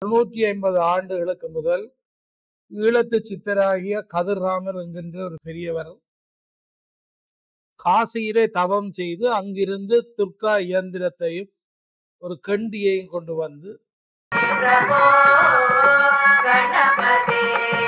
அறுநூற்றி ஐம்பது ஆண்டுகளுக்கு முதல் ஈழத்து சித்தராகிய கதிர்ராமர் என்கின்ற ஒரு பெரியவர் காசியிலே தவம் செய்து அங்கிருந்து துர்கா இயந்திரத்தையும் ஒரு கண்டியையும் கொண்டு வந்து பிரபோ கணபதே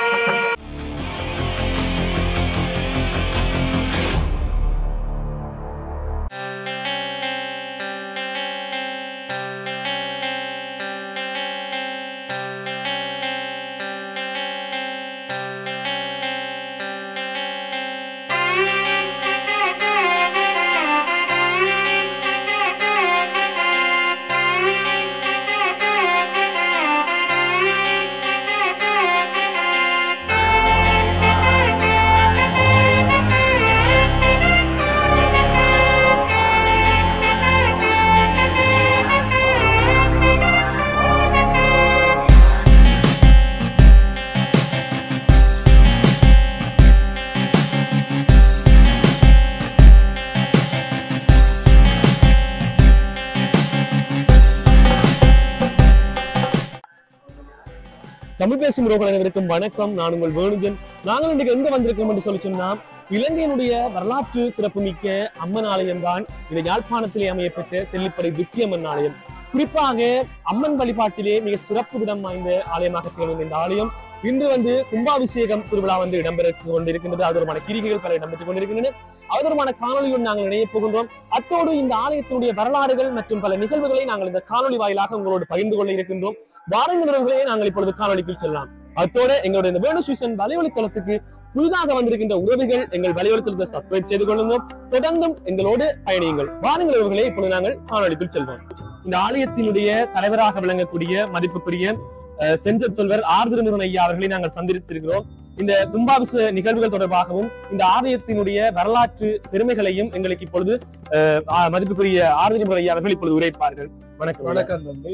தமிழ் பேசும் உறவுகள் அனைவருக்கும் வணக்கம் நான் உங்கள் வேணுஜன் நாங்கள் இன்றைக்கு எங்க வந்திருக்கோம் என்று சொல்லி சொன்னா இலங்கையினுடைய வரலாற்று சிறப்புமிக்க அம்மன் ஆலயம் தான் இந்த யாழ்ப்பாணத்திலே அமையப்பட்ட தெல்லிப்படை துக்கியம்மன் ஆலயம் குறிப்பாக அம்மன் வழிபாட்டிலே மிக சிறப்பு இடம் வாய்ந்த ஆலயமாக திகழும் இந்த ஆலயம் இன்று வந்து கும்பாபிஷேகம் திருவிழா வந்து இடம்பெற்று கொண்டிருக்கின்றது அதற்கான கிரிகைகள் பல இடம்பெற்றுக் கொண்டிருக்கின்றன அதற்கான காணொலியுடன் நாங்கள் இணைய போகின்றோம் அத்தோடு இந்த ஆலயத்தினுடைய வரலாறுகள் மற்றும் பல நிகழ்வுகளை நாங்கள் இந்த காணொலி வாயிலாக உங்களோடு பகிர்ந்து கொள்ள இருக்கின்றோம் வாரங்களே நாங்கள் இப்பொழுது காணொலிக்குள் செல்லலாம் அத்தோடு எங்களுடைய இந்த வேணு சூசன் வலையொலி தளத்துக்கு புதிதாக வந்திருக்கின்ற உறவுகள் எங்கள் வலையொலி தளத்தை சப்ஸ்கிரைப் செய்து கொள்ளுங்கள் தொடர்ந்தும் எங்களோடு பயணியுங்கள் வாருங்கள் உறவுகளே இப்பொழுது நாங்கள் காணொலிக்குள் செல்வோம் இந்த ஆலயத்தினுடைய தலைவராக விளங்கக்கூடிய மதிப்புக்குரிய அஹ், செஞ்சர் சொல்வர் ஆர் திருமுருகன் ஐயா அவர்களை நாங்கள் சந்தித்திருக்கிறோம் இந்த கும்பாபிஷ நிகழ்வுகள் தொடர்பாகவும் இந்த ஆலயத்தினுடைய வரலாற்று பெருமைகளையும் எங்களுக்கு இப்பொழுது அஹ், ஆ, மதிப்புக்குரிய ஆர் திருமுருகன் ஐயா அவர்கள் இப்பொழுது உரைப்பார்கள் வணக்கம் வணக்கம் தம்பி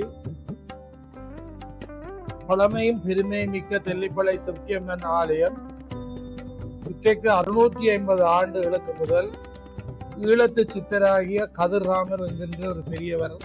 பழமையும் பெருமையும் மிக்க தெல்லிப்பளை துர்க்கியம்மன் ஆலயம் இன்றைக்கு அறுநூற்றி ஐம்பது ஆண்டுகளுக்கு முதல் ஈழத்து சித்தராகிய கதிர்ராமர் என்கின்ற ஒரு பெரியவர்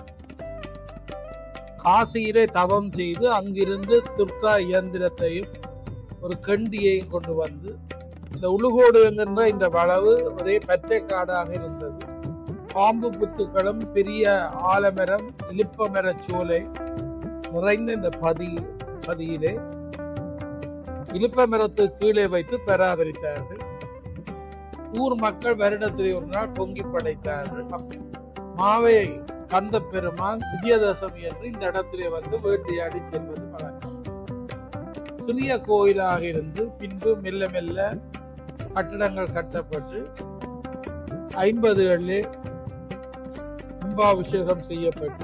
காசியிலே தவம் செய்து அங்கிருந்து துர்கா இயந்திரத்தையும் ஒரு கண்டியையும் கொண்டு வந்து இந்த உழுகோடு என்கின்ற இந்த வளவு ஒரே பச்சை காடாக இருந்தது பாம்பு புத்துக்களும் பெரிய ஆலமரம் இலுப்ப மரச் சோலை நிறைந்த இந்த பதி பதியிலே இலுப்ப மரத்து கீழே வைத்து பராமரித்தார்கள் ஊர் மக்கள் வருடத்திலே ஒரு நாள் பொங்கி படைத்தார்கள் மாவை கந்த பெருமான் விஜயதசமி என்று இந்த இடத்திலே வந்து வேட்டையாடி செல்வது வழக்கம் சிறிய கோயிலாக இருந்து பின்பு மெல்ல மெல்ல கட்டடங்கள் கட்டப்பட்டு ஐம்பதுகளிலே கும்பாபிஷேகம் செய்யப்பட்டு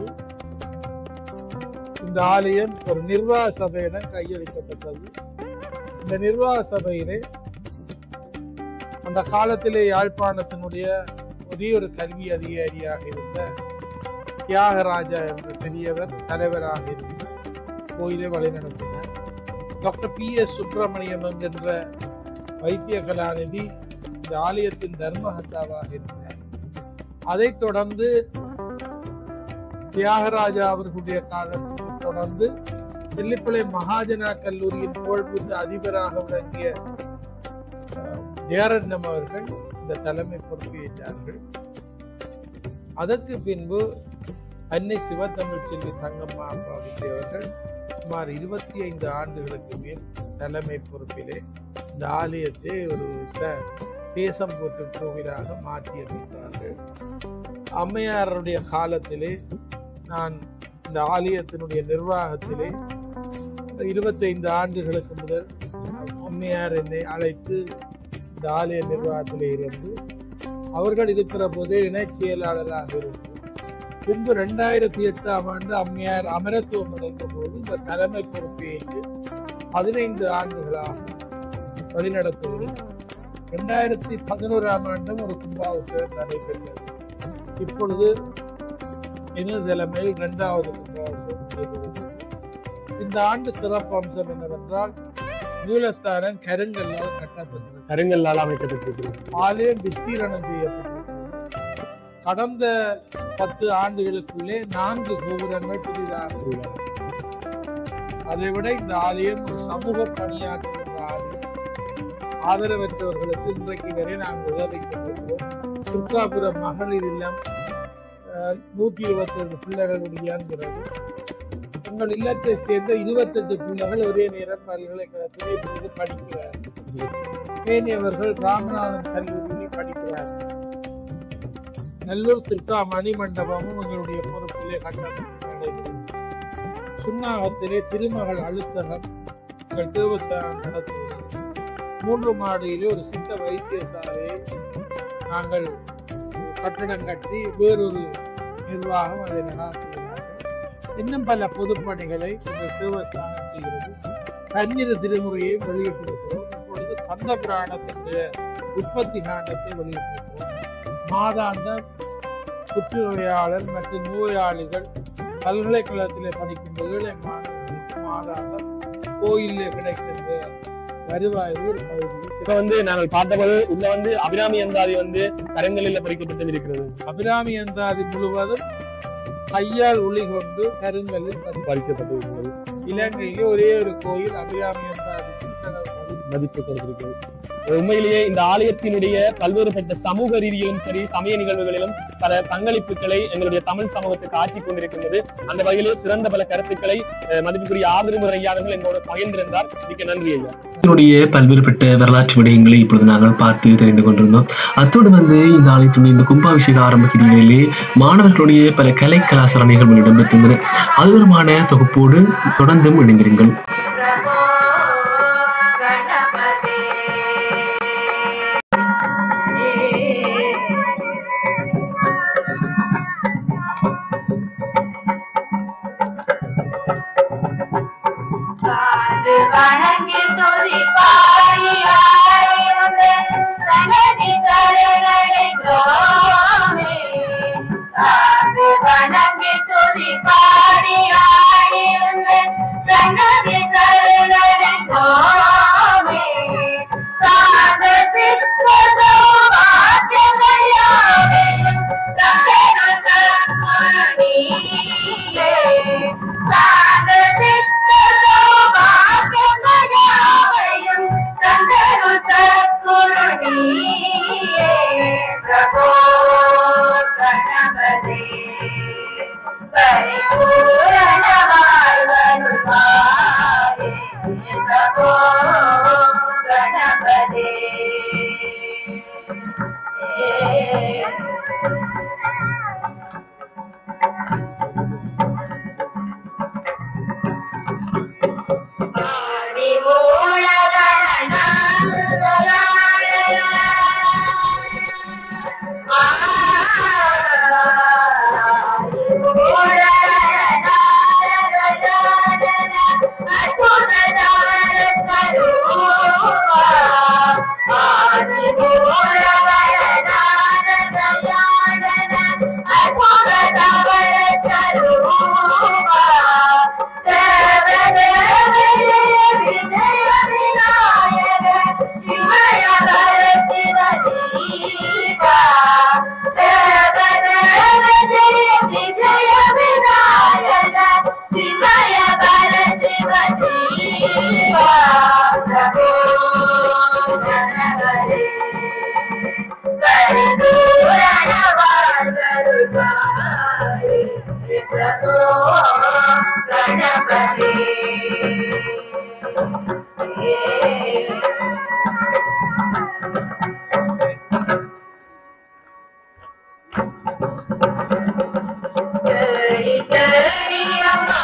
இந்த ஆலயம் ஒரு நிர்வாக சபையிடம் கையளிக்கப்பட்டது இந்த நிர்வாக சபையிலே அந்த காலத்திலே யாழ்ப்பாணத்தினுடைய ஒரே ஒரு கல்வி அதிகாரியாக இருந்த தியாகராஜா என்ற பெரியவர் தலைவராக இருந்த கோயிலை வழிநடத்தினார் டாக்டர் பி எஸ் சுப்பிரமணியம் என்கின்ற வைத்திய கலாநிதி இந்த ஆலயத்தின் தர்மஹத்தாவாக இருந்தார் அதைத் தொடர்ந்து தியாகராஜா அவர்களுடைய காலத்தில் தொடர்ந்து தில்லிப்பளை மகாஜனா கல்லூரியின் புகழ்புத்த அதிபராக விளங்கிய அஹ், ஜெயரட்னம் அவர்கள் இந்த தலைமை பொறுப்பேற்றார்கள் அதற்கு பின்பு அன்னை சிவத்தமிழ் செல்வி தங்கம்மா அப்பாவுடைய அவர்கள் சுமார் இருபத்தி ஐந்து ஆண்டுகளுக்கு மேல் தலைமை பொறுப்பிலே இந்த ஆலயத்தை ஒரு ச தேசம் போற்றும் கோவிலாக மாற்றியமைத்தார்கள் அம்மையாருடைய காலத்திலே நான் இந்த ஆலயத்தினுடைய நிர்வாகத்திலே இருபத்தைந்து ஆண்டுகளுக்கு முதல் அம்மையார் என்னை அழைத்து இந்த ஆலய நிர்வாகத்திலே இருந்து அவர்கள் இருக்கிற போதே இணைச் செயலாளராக இருந்து பின்பு ரெண்டாயிரத்தி எட்டாம் ஆண்டு அம்மையார் அமரத்துவம் அடைந்த போது இந்த தலைமை பொறுப்பேற்று பதினைந்து ஆண்டுகளாக வழிநடத்துவது ரெண்டாயிரத்தி பதினோராம் ஆண்டும் ஒரு கும்பாபிஷேகம் நடைபெற்றது இப்பொழுது எனது தலைமையில் இரண்டாவது கும்பாபிஷேகம் செய்கிறது இந்த ஆண்டு சிறப்பு அம்சம் என்னவென்றால் மூலஸ்தானம் கருங்கல்லால் கட்டப்பட்டது கருங்கல்லால் அமைக்கப்பட்டிருக்கிறது ஆலயம் விஸ்தீரணம் செய்யப்பட்டிருக்கிறது கடந்த பத்து ஆண்டுகளுக்குள்ளே நான்கு கோபுரங்கள் புதிதாக அதை விட இந்த ஆலயம் ஒரு சமூக பணியாற்றுகின்ற ஆலயம் ஆதரவற்றவர்களுக்கு இன்றைக்கு வரை நாங்கள் உதவி கொண்டிருக்கிறோம் துர்காபுரம் மகளிர் இல்லம் அஹ், நூற்றி இருபத்தி ரெண்டு பிள்ளைகளுடையங்கிறது உங்கள் இல்லத்தைச் சேர்ந்த இருபத்தெட்டு பிள்ளைகள் ஒரே நேரம் பல்கலைக்கழகத்திலே இருந்து படிக்கிறார்கள் ஏனையவர்கள் ராமநாதன் கல்லூரியிலே படிக்கிறார்கள் நல்லூர் திருக்கா மணி மண்டபமும் எங்களுடைய பொறுப்பிலே கட்டப்பட்டு சுண்ணாகத்திலே திருமகள் அழுத்தகம் எங்கள் தேவஸ்தானம் நடத்துகிறது மூன்று மாடியிலே ஒரு சித்த வைத்தியசாலையை நாங்கள் கட்டடம் கட்டி வேறொரு நிர்வாகம் அதை நடாத்துகிறார்கள் இன்னும் பல பொதுப்பணிகளை எங்கள் தேவஸ்தானம் செய்கிறது கன்னிர திருமுறையை வெளியிட்டிருக்கிறோம் இப்பொழுது கந்த புராணத்தினுடைய உற்பத்தி காண்டத்தை வெளியிட்டிருக்கிறோம் மாதாந்த புற்றுநோயாளர் மற்றும் நோயாளிகள் பல்கலைக்கழகத்திலே படிக்கின்ற ஏழை மாணவர்களுக்கு மாதாந்தம் கோயிலே கிடைக்கின்ற வருவாய் ஒரு பகுதியை இப்ப வந்து நாங்கள் பார்த்தபோது உள்ள வந்து அபிராமி அந்தாதி வந்து கரங்களில் பறிக்கப்பட்டு இருக்கிறது அபிராமி அந்தாதி முழுவதும் கையால் ஒளி கொண்டு கருங்கல்லில் பதிவு. பறிக்கப்பட்டு இருக்கிறது இலங்கையிலே ஒரே ஒரு கோயில் அபிராமி அந்தாதி மதிப்பு கொடுத்திருக்கிறது உண்மையிலேயே இந்த ஆலயத்தினுடைய பல்வேறுபட்ட சமூக ரீதியிலும் சரி சமய நிகழ்வுகளிலும் பல பங்களிப்புகளை எங்களுடைய தமிழ் சமூகத்துக்கு ஆற்றிக் கொண்டிருக்கின்றது அந்த வகையிலே சிறந்த பல கருத்துக்களை அஹ், மதிப்புக்குரிய ஆதரவு ஐயாவர்கள் எங்களோட பகிர்ந்திருந்தார் மிக்க நன்றி ஐயா இதனுடைய பல்வேறுபட்ட வரலாற்று விடயங்களை இப்பொழுது நாங்கள் பார்த்து தெரிந்து கொண்டிருந்தோம் அத்தோடு வந்து இந்த ஆலயத்தினுடைய இந்த கும்பாபிஷேக ஆரம்பிக்கிறீர்களே மாணவர்களுடைய பல கலை கலாச்சார நிகழ்வுகள் இடம்பெற்றிருந்தன அது வருமான தொகுப்போடு தொடர்ந்தும் இணைந்திருங்கள் பிரபோ கணபதே காது வணங்கி துதி பாடி ஆடி வந்து சன்னதி சரணடைந்தோமே காது வணங்கி துதி பாடி ஆடி வந்து சன்னதி சரணடைந்தோமே சாத சித்த சௌபாக்கியங்கள் யாவையும் தந்தென சத்குருநீயே. சாத சித்த சௌபாக்கியங்கள் யாவையும் தந்தென சத்குருநீயே. பிரபோ கணபதே பரிபூரண வாழ்வருள்வாயே. பிரபோ கணபதே ஆதி தேடி தேடி அம்மா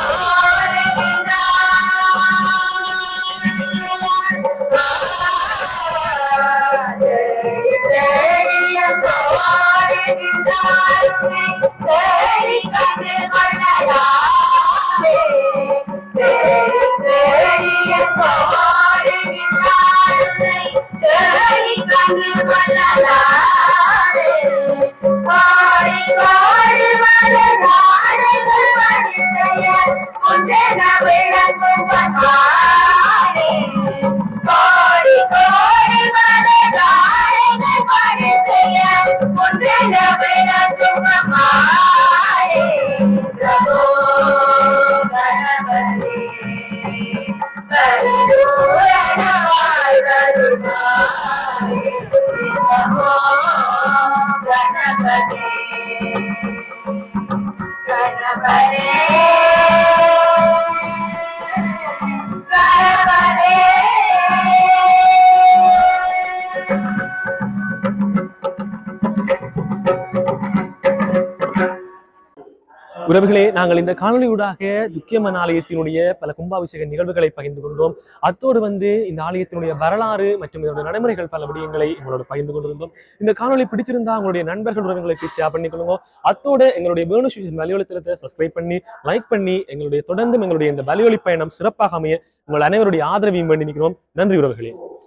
கோடி கோடி மலராடைகள் பரிசெய்ய ஒன்றென விளக்கும் அம்மாளே. பிரபோ கணபதி பரிபூரண வாழ்வருள்வாய். நமோ கணபதி கணபதே கணபதே உறவுகளே நாங்கள் இந்த காணொலியூடாக துக்கியம்மன் ஆலயத்தினுடைய பல கும்பாபிஷேக நிகழ்வுகளை பகிர்ந்து கொண்டோம் அத்தோடு வந்து இந்த ஆலயத்தினுடைய வரலாறு மற்றும் இதனுடைய நடைமுறைகள் பல விடயங்களை எங்களோட பகிர்ந்து கொண்டிருந்தோம் இந்த காணொலி பிடிச்சிருந்தா உங்களுடைய நண்பர்கள் உறவுகளுக்கு ஷேர் பண்ணிக்கொள்ளுங்க அத்தோடு எங்களுடைய வேணுஷன் வலியொலித்தலத்தை சப்ஸ்கிரைப் பண்ணி லைக் பண்ணி எங்களுடைய தொடர்ந்து எங்களுடைய இந்த வலியொலி பயணம் சிறப்பாக அமைய உங்கள் அனைவருடைய ஆதரவையும் வேண்டி நிற்கிறோம் நன்றி உறவுகளே